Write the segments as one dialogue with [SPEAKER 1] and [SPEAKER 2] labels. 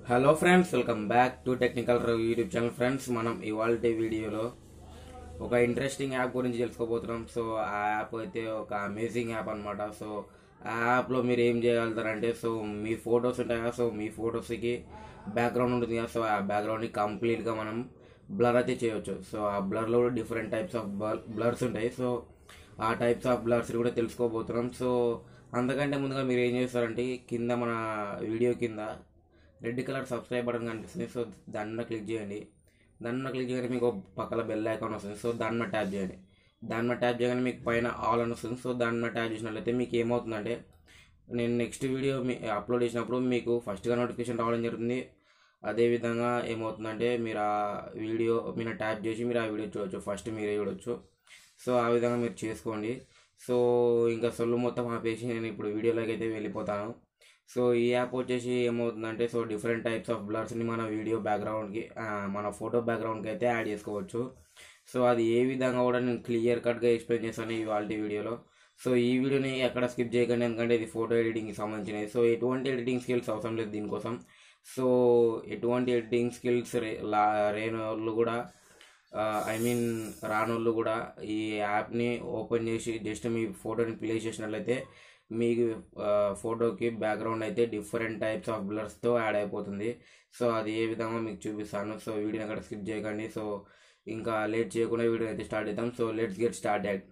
[SPEAKER 1] Hello friends welcome back to technical review YouTube channel friends మనం ఇవాళ వీడియోలో ఒక ఇంట్రెస్టింగ్ యాప్ గురించి తెలుసుకోబోతున్నాం సో ఆ యాప్ అయితే ఒక అమేజింగ్ యాప్ అనమాట సో ఆ యాప్లో మీరు ఏం చేయగలుగుతారంటే సో మీ ఫొటోస్ ఉంటాయి కదా సో మీ ఫొటోస్కి బ్యాక్గ్రౌండ్ ఉంటుంది కదా సో ఆ బ్యాక్గ్రౌండ్ని కంప్లీట్గా మనం బ్లర్ అయితే చేయొచ్చు సో ఆ బ్లర్లో కూడా డిఫరెంట్ టైప్స్ ఆఫ్ బ్లర్స్ ఉంటాయి సో ఆ టైప్స్ ఆఫ్ బ్లర్స్ కూడా తెలుసుకోబోతున్నాం సో అంతకంటే ముందుగా మీరు ఏం చేస్తారంటే కింద మన వీడియో కింద రెడ్ కలర్ సబ్స్క్రైబ్ బటన్ కనిపిస్తుంది సో దాని మీద క్లిక్ చేయండి దాని మీద క్లిక్ చేయగానే మీకు పక్కన బెల్ ఐకాన్ వస్తుంది సో దాని మీద ట్యాప్ చేయండి దాని మీద ట్యాప్ చేయగానే మీకు పైన ఆల్ అని వస్తుంది సో దాని మీద ట్యాప్ చేసినట్లయితే మీకు ఏమవుతుందంటే నేను నెక్స్ట్ వీడియో మీ అప్లోడ్ చేసినప్పుడు మీకు ఫస్ట్గా నోటిఫికేషన్ రావడం జరుగుతుంది అదేవిధంగా ఏమవుతుందంటే మీరు ఆ వీడియో మీద ట్యాప్ చేసి మీరు ఆ వీడియో చూడొచ్చు ఫస్ట్ మీరే చూడొచ్చు సో ఆ విధంగా మీరు చేసుకోండి సో ఇంకా సొల్లు మొత్తం ఆపేసి నేను ఇప్పుడు వీడియోలోకి అయితే వెళ్ళిపోతాను సో ఈ యాప్ వచ్చేసి ఏమవుతుందంటే సో డిఫరెంట్ టైప్స్ ఆఫ్ బ్లర్స్ని మన వీడియో బ్యాక్గ్రౌండ్కి మన ఫోటో బ్యాక్గ్రౌండ్కి అయితే యాడ్ చేసుకోవచ్చు సో అది ఏ విధంగా కూడా నేను క్లియర్ కట్గా ఎక్స్ప్లెయిన్ చేస్తాను ఇవాళ వీడియోలో సో ఈ వీడియోని ఎక్కడ స్కిప్ చేయకండి ఎందుకంటే ఇది ఫోటో ఎడిటింగ్కి సంబంధించినది సో ఎటువంటి ఎడిటింగ్ స్కిల్స్ అవసరం లేదు దీనికోసం సో ఎటువంటి ఎడిటింగ్ స్కిల్స్ రే లా లేని వాళ్ళు కూడా ఐ మీన్ రానోళ్ళు కూడా ఈ యాప్ని ఓపెన్ చేసి జస్ట్ మీ ఫోటోని ప్లే చేసినట్లయితే మీకు ఫోటోకి బ్యాక్గ్రౌండ్ అయితే డిఫరెంట్ టైప్స్ ఆఫ్ బ్లర్స్తో యాడ్ అయిపోతుంది సో అది ఏ విధంగా మీకు చూపిస్తాను సో వీడియోని అక్కడ స్కిప్ చేయకండి సో ఇంకా లేట్ చేయకుండా వీడియో అయితే స్టార్ట్ చేద్దాం so let's get start and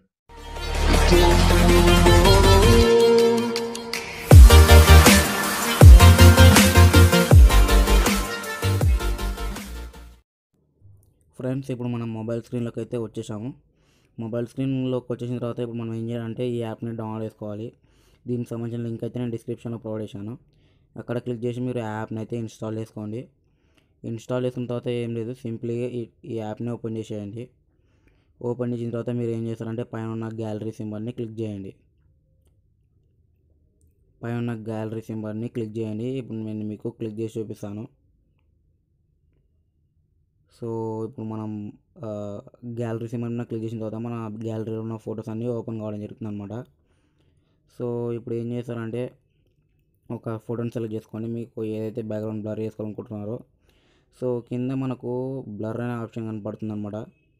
[SPEAKER 1] friends ఇప్పుడు మనం మొబైల్ స్క్రీన్లోకి అయితే వచ్చేసాము మొబైల్ స్క్రీన్లోకి వచ్చేసిన తర్వాత ఇప్పుడు మనం ఏం చేయాలంటే ఈ యాప్ని డౌన్లోడ్ చేసుకోవాలి దీనికి సంబంధించిన లింక్ అయితే నేను డిస్క్రిప్షన్లో ప్రొవైడ్ చేశాను అక్కడ క్లిక్ చేసి మీరు యాప్ని అయితే ఇన్స్టాల్ చేసుకోండి ఇన్స్టాల్ చేసుకున్న తర్వాత ఏం లేదు సింప్లీగా ఈ ఈ యాప్ని ఓపెన్ చేసేయండి ఓపెన్ చేసిన తర్వాత మీరు ఏం చేస్తారంటే పైన ఉన్న గ్యాలరీ సింబల్ని క్లిక్ చేయండి పైన ఉన్న గ్యాలరీ సింబల్ని క్లిక్ చేయండి ఇప్పుడు నేను మీకు క్లిక్ చేసి చూపిస్తాను సో ఇప్పుడు మనం గ్యాలరీ సింబల్ మీద క్లిక్ చేసిన తర్వాత మన గ్యాలరీలో ఉన్న ఫొటోస్ అన్నీ ఓపెన్ కావడం జరుగుతుంది అనమాట సో ఇప్పుడు ఏం చేస్తారంటే ఒక ఫోటోని సెలెక్ట్ చేసుకోండి మీకు ఏదైతే బ్యాక్గ్రౌండ్ బ్లర్ చేసుకోవాలనుకుంటున్నారో సో కింద మనకు బ్లర్ అనే ఆప్షన్ కనపడుతుంది అనమాట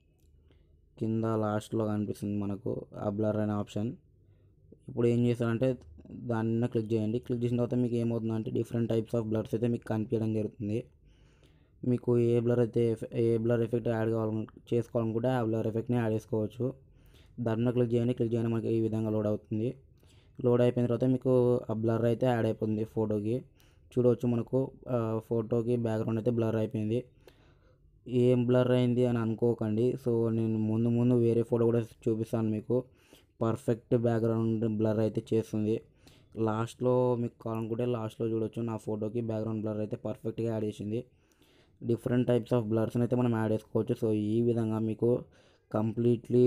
[SPEAKER 1] కింద లాస్ట్లో కనిపిస్తుంది మనకు ఆ బ్లర్ అనే ఆప్షన్ ఇప్పుడు ఏం చేస్తారంటే దాన్ని క్లిక్ చేయండి క్లిక్ చేసిన తర్వాత మీకు ఏమవుతుందంటే డిఫరెంట్ టైప్స్ ఆఫ్ బ్లర్స్ అయితే మీకు కనిపించడం జరుగుతుంది మీకు ఏ బ్లర్ అయితే ఏ బ్లర్ ఎఫెక్ట్ యాడ్ కావాలను చేసుకోవాలనుకుంటే ఆ బ్లర్ ఎఫెక్ట్ని యాడ్ చేసుకోవచ్చు దాని క్లిక్ చేయండి క్లిక్ చేయండి మనకి ఈ విధంగా లోడ్ అవుతుంది లోడ్ అయిపోయిన తర్వాత మీకు ఆ బ్లర్ అయితే యాడ్ అయిపోయింది ఫోటోకి చూడవచ్చు మనకు ఫోటోకి బ్యాక్గ్రౌండ్ అయితే బ్లర్ అయిపోయింది ఏం బ్లర్ అయింది అని అనుకోకండి సో నేను ముందు ముందు వేరే ఫోటో కూడా చూపిస్తాను మీకు పర్ఫెక్ట్ బ్యాక్గ్రౌండ్ బ్లర్ అయితే చేస్తుంది లాస్ట్లో మీకు కావాలనుకుంటే లాస్ట్లో చూడొచ్చు నా ఫోటోకి బ్యాక్గ్రౌండ్ బ్లర్ అయితే పర్ఫెక్ట్గా యాడ్ చేసింది డిఫరెంట్ టైప్స్ ఆఫ్ బ్లర్స్ని అయితే మనం యాడ్ చేసుకోవచ్చు సో ఈ విధంగా మీకు కంప్లీట్లీ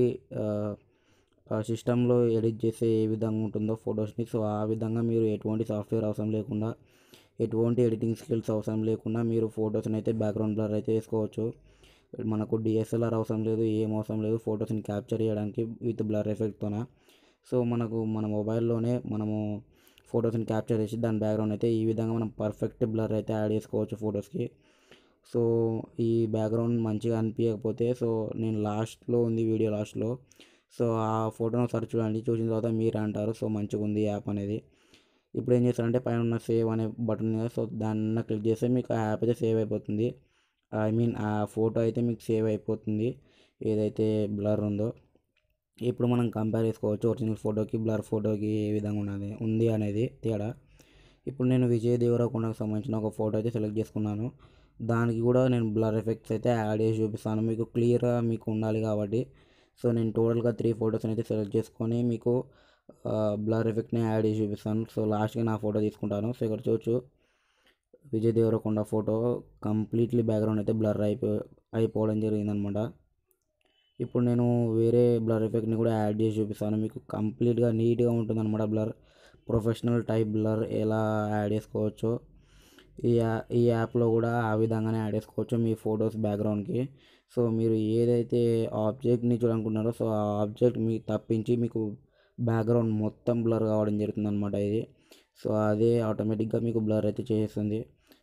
[SPEAKER 1] సిస్టంలో ఎడిట్ చేసే ఏ విధంగా ఉంటుందో ఫొటోస్ని సో ఆ విధంగా మీరు ఎటువంటి సాఫ్ట్వేర్ అవసరం లేకుండా ఎటువంటి ఎడిటింగ్ స్కిల్స్ అవసరం లేకుండా మీరు ఫొటోస్ని అయితే బ్యాక్గ్రౌండ్ బ్లర్ అయితే వేసుకోవచ్చు మనకు డిఎస్ఎల్ఆర్ అవసరం లేదు ఏం అవసరం లేదు ఫొటోస్ని క్యాప్చర్ చేయడానికి విత్ బ్లర్ ఎఫెక్ట్తోన సో మనకు మన మొబైల్లోనే మనము ఫొటోస్ని క్యాప్చర్ చేసి దాని బ్యాక్గ్రౌండ్ అయితే ఈ విధంగా మనం పర్ఫెక్ట్ బ్లర్ అయితే యాడ్ చేసుకోవచ్చు ఫొటోస్కి సో ఈ బ్యాక్గ్రౌండ్ మంచిగా అనిపించకపోతే సో నేను లాస్ట్లో ఉంది వీడియో లాస్ట్లో సో ఆ ఫోటోను ఒకసారి చూడండి చూసిన తర్వాత మీరు అంటారు సో మంచిగా ఉంది యాప్ అనేది ఇప్పుడు ఏం చేస్తారంటే పైన ఉన్న సేవ్ అనే బటన్ ఉంది సో దాన్ని క్లిక్ చేస్తే మీకు ఆ యాప్ అయితే సేవ్ అయిపోతుంది ఐ మీన్ ఆ ఫోటో అయితే మీకు సేవ్ అయిపోతుంది ఏదైతే బ్లర్ ఉందో ఇప్పుడు మనం కంపేర్ చేసుకోవచ్చు ఒరిజినల్ ఫోటోకి బ్లర్ ఫోటోకి ఏ విధంగా ఉన్నది ఉంది అనేది తేడా ఇప్పుడు నేను విజయ్ దేవరకొండకు సంబంధించిన ఒక ఫోటో అయితే సెలెక్ట్ చేసుకున్నాను దానికి కూడా నేను బ్లర్ ఎఫెక్ట్స్ అయితే యాడ్ చేసి చూపిస్తాను మీకు క్లియర్గా మీకు ఉండాలి కాబట్టి సో నేను టోటల్గా త్రీ ఫొటోస్ అయితే సెలెక్ట్ చేసుకొని మీకు బ్లర్ ఎఫెక్ట్ని యాడ్ చేసి చూపిస్తాను సో లాస్ట్గా నా ఫోటో తీసుకుంటాను సో ఇక్కడ చూడొచ్చు Vijay Devarakonda photo completely background అయితే బ్లర్ అయిపో అయిపోవడం జరిగిందనమాట ఇప్పుడు నేను వేరే బ్లర్ ఎఫెక్ట్ని కూడా యాడ్ చేసి చూపిస్తాను మీకు కంప్లీట్గా నీట్గా ఉంటుందన్నమాట బ్లర్ ప్రొఫెషనల్ టైప్ బ్లర్ ఎలా యాడ్ చేసుకోవచ్చో ఈ యా ఈ యాప్లో కూడా ఆ విధంగానే యాడ్ చేసుకోవచ్చు మీ ఫొటోస్ బ్యాక్గ్రౌండ్కి సో మీరు ఏదైతే ఆబ్జెక్ట్ని చూడాలనుకుంటున్నారో సో ఆ ఆబ్జెక్ట్ మీకు తప్పించి మీకు బ్యాక్గ్రౌండ్ మొత్తం బ్లర్ కావడం జరుగుతుంది అనమాట ఇది సో అదే ఆటోమేటిక్గా మీకు బ్లర్ అయితే చేస్తుంది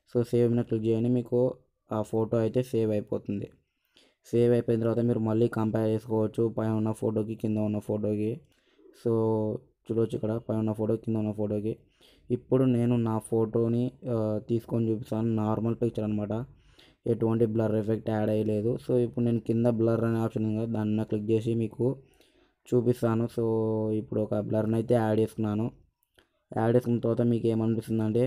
[SPEAKER 1] సో సేవ్ మీద క్లిక్ చేయండి మీకు ఆ ఫోటో అయితే సేవ్ అయిపోతుంది సేవ్ అయిపోయిన తర్వాత మీరు మళ్ళీ కంపేర్ చేసుకోవచ్చు పైన ఉన్న ఫోటోకి కింద ఉన్న ఫోటోకి సో చూడవచ్చు ఇక్కడ పైన ఉన్న ఫోటో కింద ఉన్న ఫోటోకి ఇప్పుడు నేను నా ఫోటోని ఆ, తీసుకొని చూపిస్తాను నార్మల్ పిక్చర్ అనమాట ఎటువంటి బ్లర్ ఎఫెక్ట్ యాడ్ అయ్యలేదు సో ఇప్పుడు నేను కింద బ్లర్ అనే ఆప్షన్ ఉంది కదా దాన్ని క్లిక్ చేసి మీకు చూపిస్తాను సో ఇప్పుడు ఒక బ్లర్ని అయితే యాడ్ చేసుకున్నాను యాడ్ చేసుకున్న తర్వాత మీకు ఏమనిపిస్తుంది అంటే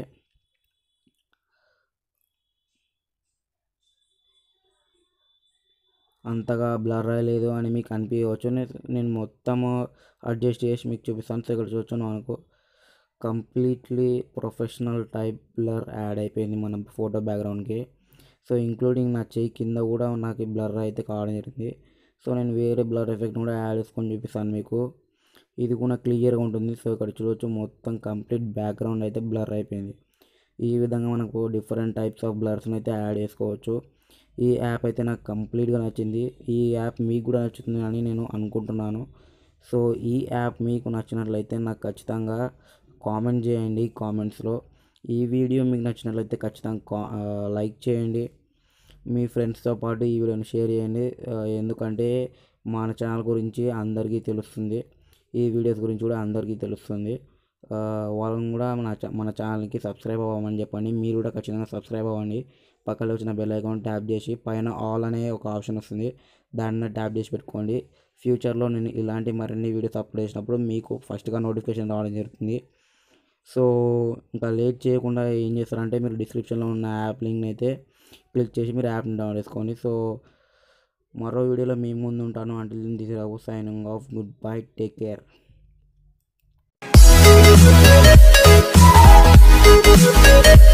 [SPEAKER 1] అంతగా బ్లర్ అయ్యలేదు అని మీకు అనిపించవచ్చు నే- నేను మొత్తం అడ్జస్ట్ చేసి మీకు చూపిస్తాను సో ఇక్కడ చూడొచ్చు మనకు completely professional type blur add అయిపోయింది మన ఫోటో బ్యాక్గ్రౌండ్కి సో ఇంక్లూడింగ్ నా చెయ్యి కింద కూడా నాకు బ్లర్ అయితే కావడం జరిగింది సో నేను వేరే బ్లర్ ఎఫెక్ట్ కూడా యాడ్ చేసుకొని చూపిస్తాను మీకు ఇది కూడా క్లియర్గా ఉంటుంది సో ఇక్కడ చూడొచ్చు మొత్తం కంప్లీట్ బ్యాక్గ్రౌండ్ అయితే బ్లర్ అయిపోయింది ఈ విధంగా మనకు డిఫరెంట్ టైప్స్ ఆఫ్ బ్లర్స్ని అయితే యాడ్ చేసుకోవచ్చు ఈ యాప్ అయితే నాకు కంప్లీట్గా నచ్చింది ఈ యాప్ మీకు కూడా నచ్చుతుంది అని నేను అనుకుంటున్నాను సో ఈ యాప్ మీకు నచ్చినట్లయితే నాకు ఖచ్చితంగా కామెంట్ చేయండి కామెంట్స్లో ఈ వీడియో మీకు నచ్చినట్లయితే ఖచ్చితంగా కా- ఆ, లైక్ చేయండి మీ ఫ్రెండ్స్తో పాటు ఈ వీడియోని షేర్ చేయండి ఆ, ఎందుకంటే మన ఛానల్ గురించి అందరికీ తెలుస్తుంది ఈ వీడియోస్ గురించి కూడా అందరికీ తెలుస్తుంది ఆ, వాళ్ళని కూడా మన ఛా- మన ఛానల్కి సబ్స్క్రైబ్ అవ్వమని చెప్పండి మీరు కూడా ఖచ్చితంగా సబ్స్క్రైబ్ అవ్వండి పక్కన వచ్చిన బెల్ ఐకాన్ ట్యాప్ చేసి పైన ఆల్ అనే ఒక ఆప్షన్ వస్తుంది దాన్ని ట్యాప్ చేసి పెట్టుకోండి ఫ్యూచర్లో నేను ఇలాంటి మరిన్ని వీడియోస్ అప్లోడ్ చేసినప్పుడు మీకు ఫస్ట్గా నోటిఫికేషన్ రావడం జరుగుతుంది సో ఇంకా లేట్ చేయకుండా ఏం చేస్తారంటే మీరు డిస్క్రిప్షన్లో ఉన్న యాప్ లింక్ని అయితే క్లిక్ చేసి మీరు యాప్ని డౌన్లోడ్ చేసుకోండి సో మరో వీడియోలో మీ ముందు ఉంటాను అంటే this Rao signing off goodbye take care
[SPEAKER 2] Thank you.